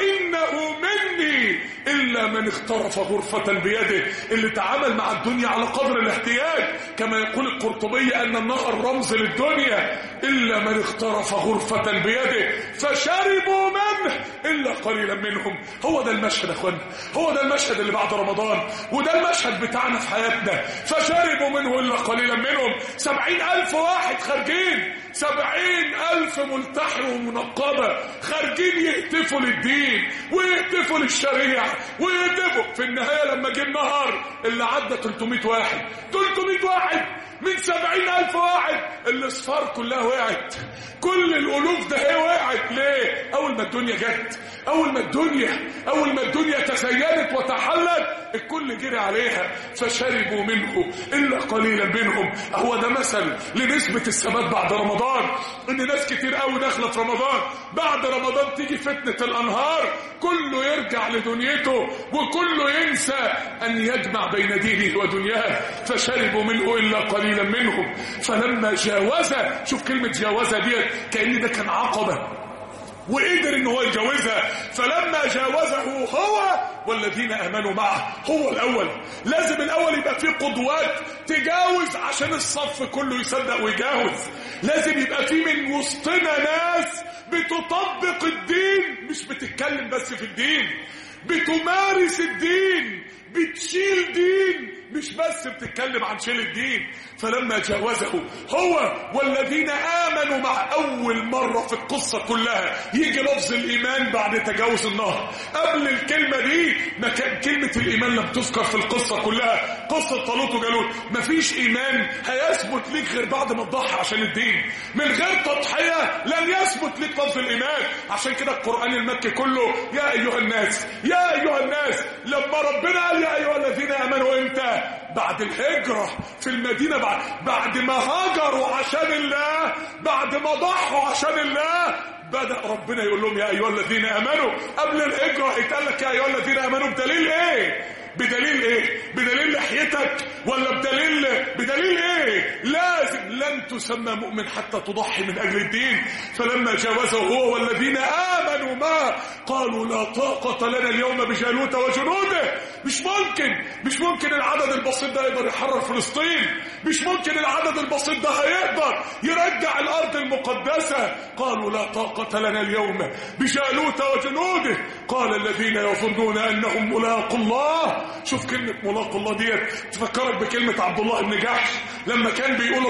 فانه مني الا من اخترف غرفة بيده اللي تعامل مع الدنيا على قدر الاحتياج كما يقول القرطبي ان النهر رمز للدنيا الا من اخترف غرفة بيده فشربوا منه الا قليلا منهم هو ده المشهد يا اخوانا هو ده المشهد اللي بعد رمضان وده المشهد بتاعنا في حياتنا فشربوا منه الا قليلا منهم سبعين الف واحد خارجين سبعين ألف ملتحي ومنقبة خارجين يهتفوا للدين ويهتفوا للشريعة ويهتفوا في النهاية لما جه النهار اللي عدى 300 واحد 300 واحد من سبعين ألف واحد الأصفار كلها وقعت كل الألوف ده هي وقعت ليه؟ أول ما الدنيا جت أول ما الدنيا أول ما الدنيا تزينت وتحلت الكل جري عليها فشربوا منه إلا قليلا منهم هو ده مثل لنسبة الثبات بعد رمضان إن ناس كتير قوي داخلة في رمضان بعد رمضان تيجي فتنة الأنهار كله يرجع لدنيته وكله ينسى أن يجمع بين دينه ودنياه فشربوا منه إلا قليلا منهم فلما جاوز شوف كلمة جاوز ديت كأن ده كان عقبة وقدر ان هو يجاوزها فلما جاوزه هو والذين امنوا معه هو الاول لازم الاول يبقى فيه قدوات تجاوز عشان الصف كله يصدق ويجاوز لازم يبقى فيه من وسطنا ناس بتطبق الدين مش بتتكلم بس في الدين بتمارس الدين بتشيل دين مش بس بتتكلم عن شيل الدين فلما جاوزه هو والذين آمنوا مع أول مرة في القصة كلها يجي لفظ الإيمان بعد تجاوز النهر قبل الكلمة دي ما كان كلمة الإيمان لم تذكر في القصة كلها قصة طالوت وجالوت مفيش إيمان هيثبت ليك غير بعد ما تضحي عشان الدين من غير تضحية لن يثبت ليك لفظ الإيمان عشان كده القرآن المكي كله يا أيها الناس يا أيها الناس لما ربنا قال يا أيها الذين آمنوا إمتى بعد الهجرة في المدينة بعد, بعد ما هاجروا عشان الله بعد ما ضحوا عشان الله بدأ ربنا يقول لهم يا أيها الذين آمنوا قبل الهجرة هيتقال لك يا أيها الذين آمنوا بدليل إيه بدليل ايه بدليل لحيتك ولا بدليل بدليل ايه لازم لن تسمى مؤمن حتى تضحي من اجل الدين فلما جاوزه هو والذين امنوا ما قالوا لا طاقة لنا اليوم بجالوت وجنوده مش ممكن مش ممكن العدد البسيط ده يقدر يحرر فلسطين مش ممكن العدد البسيط ده هيقدر يرجع الارض المقدسة قالوا لا طاقة لنا اليوم بجالوت وجنوده قال الذين يظنون انهم ملاقوا الله شوف كلمة ملاقوا الله ديت تفكرك بكلمة عبد الله بن جحش لما كان بيقول اللهم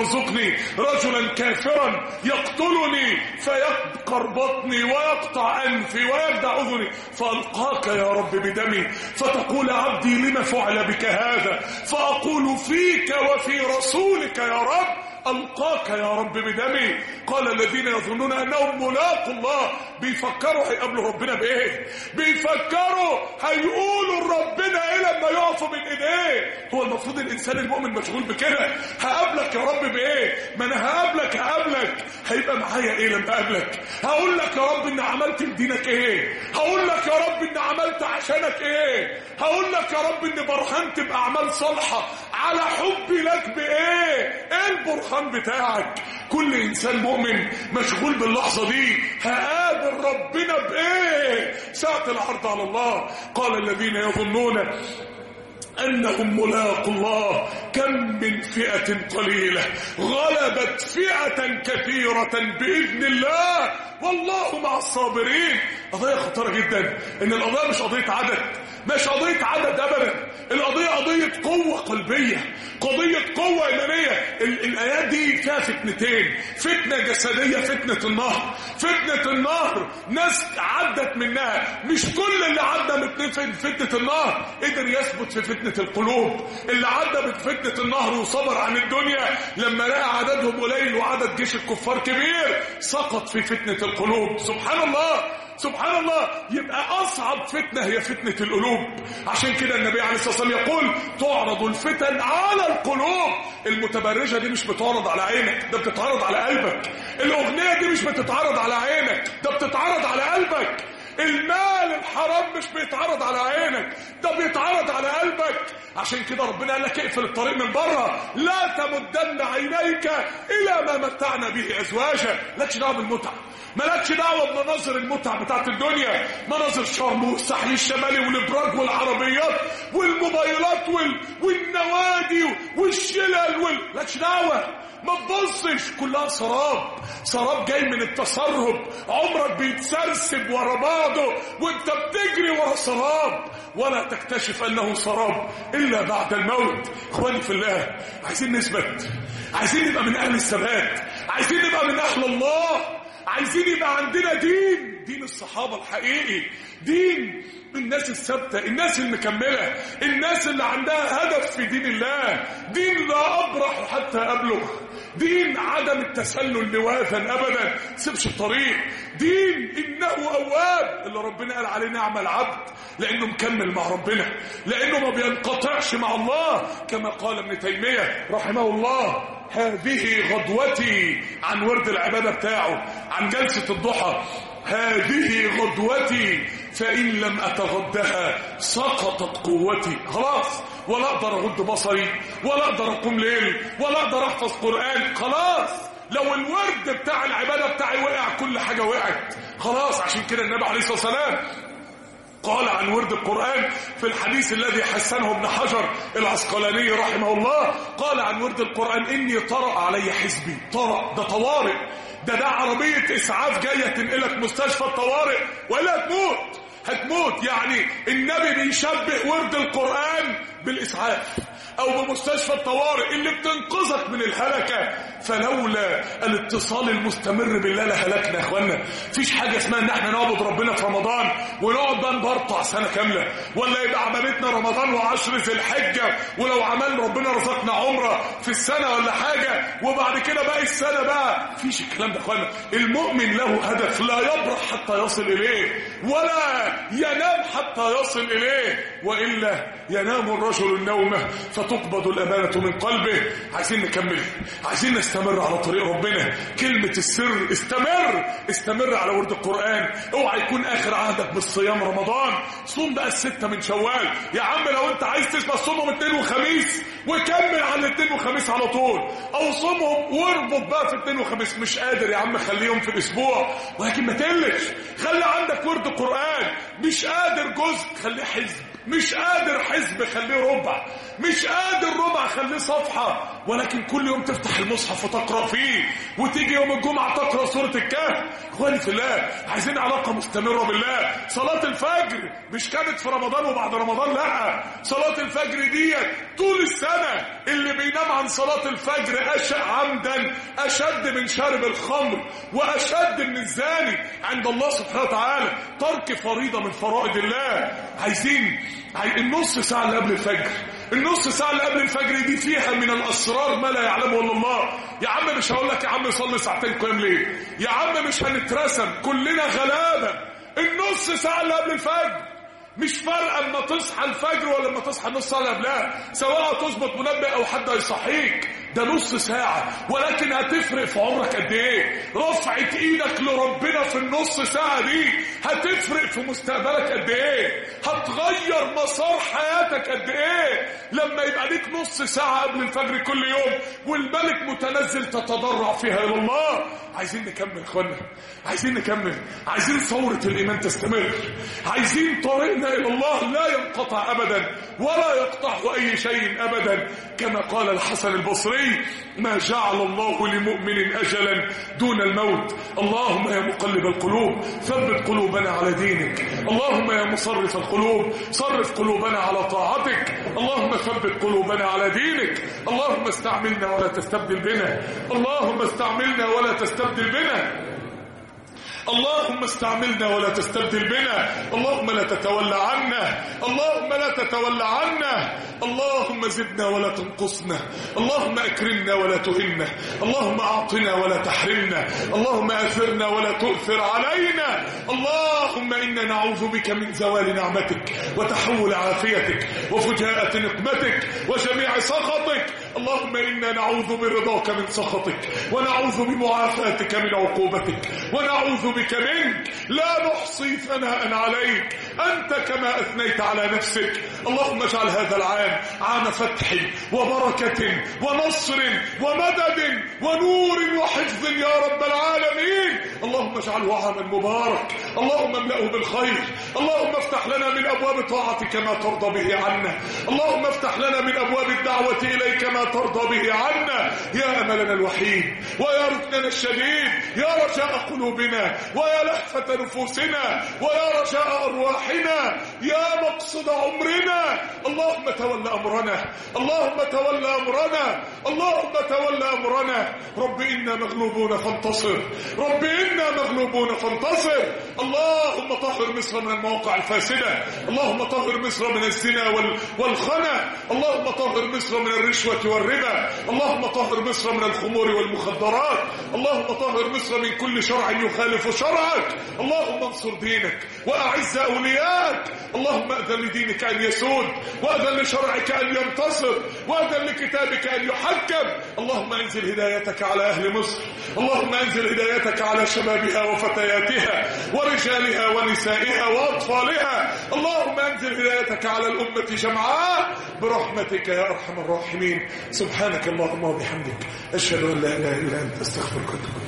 ارزقني رجلا كافرا يقتلني فيبقر بطني ويقطع انفي ويبدع اذني فالقاك يا رب بدمي فتقول عبدي لم فعل بك هذا فاقول فيك وفي رسولك يا رب ألقاك يا رب بدمي قال الذين يظنون أنهم ملاقوا الله بيفكروا هيقابلوا ربنا بإيه بيفكروا هيقولوا لربنا إيه لما يقفوا من إيديه هو المفروض الإنسان المؤمن مشغول بكده هقابلك يا رب بإيه ما أنا هقابلك هقابلك هيبقى معايا إيه لما أقابلك هقول لك يا رب إن عملت لدينك إيه هقول لك يا رب إن عملت عشانك إيه هقول لك يا رب إن برهنت بأعمال صالحة على حبي لك بإيه إيه البرهان بتاعك كل إنسان مؤمن مشغول باللحظة دي هقابل ربنا بإيه ساعة العرض على الله قال الذين يظنون أنهم ملاقوا الله كم من فئة قليلة غلبت فئة كثيرة بإذن الله والله مع الصابرين قضية خطيرة جدا إن القضية مش قضية عدد مش قضية عدد أبدا القضية قضية قوة قلبية قضية قوة إيمانية ال- الآيات دي فيها فتنتين فتنة جسدية فتنة النهر فتنة النهر ناس عدت منها مش كل اللي عدى من فتنة النهر قدر يثبت في فتنة القلوب اللي عدى من فتنة النهر وصبر عن الدنيا لما لقى عددهم قليل وعدد جيش الكفار كبير سقط في فتنة القلوب سبحان الله سبحان الله يبقى أصعب فتنة هي فتنة القلوب عشان كده النبي عليه الصلاة والسلام يقول تعرض الفتن على القلوب المتبرجة دي مش بتعرض على عينك ده بتتعرض على قلبك الأغنية دي مش بتتعرض على عينك ده بتتعرض على قلبك المال الحرام مش بيتعرض على عينك ده بيتعرض على قلبك عشان كده ربنا قال لك اقفل الطريق من بره لا تمدن عينيك الى ما متعنا به ازواجا لكش دعوه بالمتعه مالكش دعوه بمناظر المتعه بتاعت الدنيا مناظر شرم والساحل الشمالي والابراج والعربيات والموبايلات وال... والنوادي والشلل وال... لكش دعوه ما تبصش كلها سراب سراب جاي من التسرب عمرك بيتسرسب ورا بعضه وانت بتجري ورا سراب ولا تكتشف انه سراب الا بعد الموت اخواني في الله عايزين نثبت عايزين نبقى من اهل الثبات عايزين نبقى من اهل الله عايزين يبقى عندنا دين دين الصحابة الحقيقي دين الناس الثابتة الناس المكملة الناس اللي عندها هدف في دين الله دين لا أبرح حتى أبلغ دين عدم التسلل لواذا أبدا سيبش الطريق دين إنه أواب اللي ربنا قال عليه نعم العبد لأنه مكمل مع ربنا لأنه ما بينقطعش مع الله كما قال ابن تيمية رحمه الله هذه غدوتي عن ورد العبادة بتاعه عن جلسة الضحى هذه غدوتي فإن لم أتغدها سقطت قوتي خلاص ولا أقدر أغض بصري ولا أقدر أقوم ليل ولا أقدر أحفظ قرآن خلاص لو الورد بتاع العبادة بتاعي وقع كل حاجة وقعت خلاص عشان كده النبي عليه الصلاة والسلام قال عن ورد القرآن في الحديث الذي حسنه ابن حجر العسقلاني رحمه الله قال عن ورد القرآن إني طرأ علي حزبي طرأ ده طوارئ ده ده عربية إسعاف جاية تنقلك مستشفى الطوارئ ولا تموت هتموت يعني النبي بيشبه ورد القرآن بالإسعاف او بمستشفى الطوارئ اللي بتنقذك من الهلكة فلولا الاتصال المستمر بالله لهلكنا يا اخوانا مفيش حاجة اسمها ان احنا نعبد ربنا في رمضان ونقعد بقى نبرطع سنة كاملة ولا يبقى عملتنا رمضان وعشر ذي الحجة ولو عمل ربنا رزقنا عمرة في السنة ولا حاجة وبعد كده باقي السنة بقى مفيش الكلام ده يا اخوانا المؤمن له هدف لا يبرح حتى يصل اليه ولا ينام حتى يصل اليه والا ينام الرجل النومه فتقبض الأمانة من قلبه عايزين نكمل عايزين نستمر على طريق ربنا كلمة السر استمر استمر على ورد القرآن اوعى يكون آخر عهدك بالصيام رمضان صوم بقى الستة من شوال يا عم لو انت عايز تسمع صومهم اثنين وخميس وكمل على الاثنين وخميس على طول او صومهم واربط بقى في الاثنين وخميس مش قادر يا عم خليهم في الاسبوع ولكن ما تقلش خلي عندك ورد قرآن مش قادر جزء خليه حزب مش قادر حزب خليه ربع مش قادر ربع خليه صفحة ولكن كل يوم تفتح المصحف وتقرأ فيه وتيجي يوم الجمعة تقرأ سورة الكهف اخواني في الله عايزين علاقة مستمرة بالله صلاة الفجر مش كانت في رمضان وبعد رمضان لا صلاة الفجر دي طول السنة اللي بينام عن صلاة الفجر أشق عم عمدا أشد من شارب الخمر وأشد من الزاني عند الله سبحانه وتعالى ترك فريضة من فرائض الله عايزين النص ساعة اللي قبل الفجر النص ساعة اللي قبل الفجر دي فيها من الأسرار ما لا يعلمه إلا الله يا عم مش هقول لك يا عم صلي ساعتين قيام ليه يا عم مش هنترسم كلنا غلابة النص ساعة اللي قبل الفجر مش فارقه اما تصحى الفجر ولا اما تصحى النص ساعه قبلها سواء تظبط منبه او حد هيصحيك ده نص ساعة ولكن هتفرق في عمرك قد ايه رفعة ايدك لربنا في النص ساعة دي هتفرق في مستقبلك قد ايه هتغير مسار حياتك قد ايه لما يبقى ليك نص ساعة قبل الفجر كل يوم والملك متنزل تتضرع فيها الى الله عايزين نكمل اخوانا عايزين نكمل عايزين ثورة الايمان تستمر عايزين طريقنا الى الله لا ينقطع ابدا ولا يقطعه اي شيء ابدا كما قال الحسن البصري ما جعل الله لمؤمن اجلا دون الموت اللهم يا مقلب القلوب ثبت قلوبنا على دينك اللهم يا مصرف القلوب صرف قلوبنا على طاعتك اللهم ثبت قلوبنا على دينك اللهم استعملنا ولا تستبدل بنا اللهم استعملنا ولا تستبدل بنا اللهم استعملنا ولا تستبدل بنا اللهم لا تتولى عنا اللهم لا تتولى عنا اللهم زدنا ولا تنقصنا اللهم اكرمنا ولا تهنا اللهم اعطنا ولا تحرمنا اللهم اثرنا ولا تؤثر علينا اللهم انا نعوذ بك من زوال نعمتك وتحول عافيتك وفجاءة نقمتك وجميع سخطك اللهم انا نعوذ برضاك من سخطك ونعوذ بمعافاتك من عقوبتك ونعوذ بك منك لا نحصي ثناء عليك أنت كما أثنيت على نفسك اللهم اجعل هذا العام عام فتح وبركة ونصر ومدد ونور وحفظ يا رب العالمين اللهم اجعله عاما مبارك اللهم املأه بالخير اللهم افتح لنا من أبواب طاعتك ما ترضى به عنا اللهم افتح لنا من أبواب الدعوة إليك ما ترضى به عنا يا أملنا الوحيد ويا ركننا الشديد يا رجاء قلوبنا ويا لهفة نفوسنا ويا رجاء أرواحنا يا مقصد عمرنا اللهم تول أمرنا اللهم تول أمرنا اللهم تول أمرنا رب إنا مغلوبون فانتصر رب إنا مغلوبون فانتصر اللهم طهر مصر من المواقع الفاسدة اللهم طهر مصر من الزنا وال... والخنا اللهم طهر مصر من الرشوة والربا اللهم طهر مصر من الخمور والمخدرات اللهم طهر مصر من كل شرع يخالف شرعك اللهم انصر دينك وأعز أولياءك اللهم أذن لدينك أن يسود وأذن لشرعك أن ينتصر وأذن لكتابك أن يحكم اللهم انزل هدايتك على أهل مصر اللهم انزل هدايتك على شبابها وفتياتها ورجالها ونسائها وأطفالها اللهم انزل هدايتك على الأمة جمعاء برحمتك يا أرحم الراحمين سبحانك اللهم وبحمدك أشهد أن لا إله إلا أنت استغفرك واتوب